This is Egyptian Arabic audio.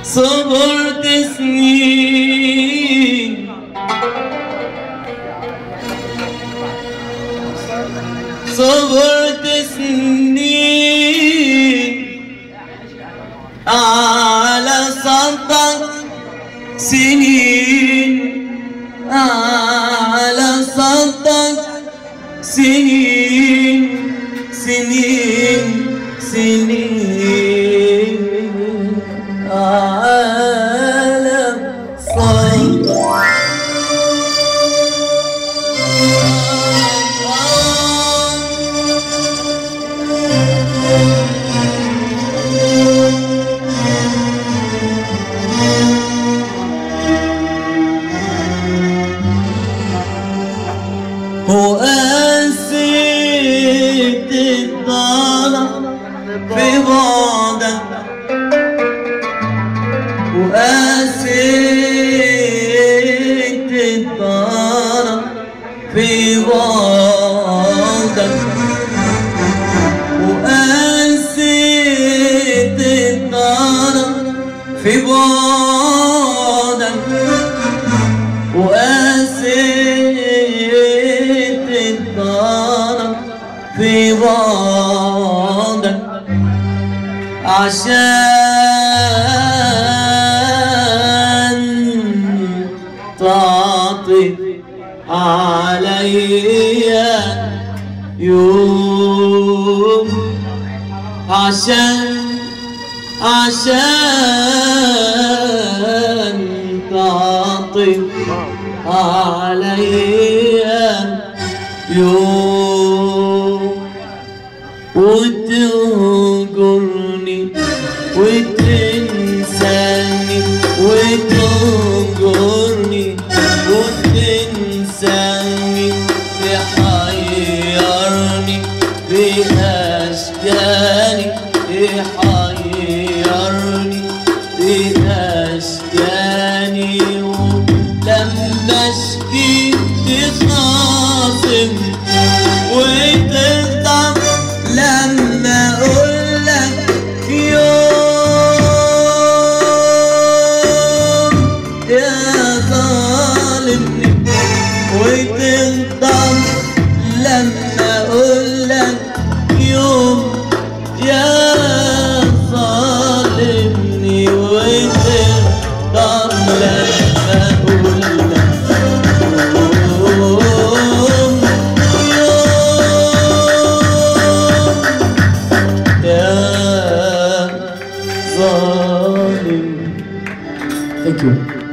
صبرت سنين صبرت سنين على صدق سنين على صدق سنين سنين سنين على صدق وقاسيت الضلع في بعدك وقاسيت الضلع في بعدك وقاسيت الضلع في بعدك وقاسيت الضرب في بعضك عشان تعطي عليا يوم عشان عشان تعطي عليا يوم وتهجرني وتنساني وتهجرني وتنساني تحيرني بأشكالي تحيرني بأشكالي ولما اشكي تخاصم وتغضب لما اقولك يوم يا ظالمني وتغضب لما اقولك يوم يا ظالمني وتغضب لما اقولك يوم يوم يا ظالم Thank you.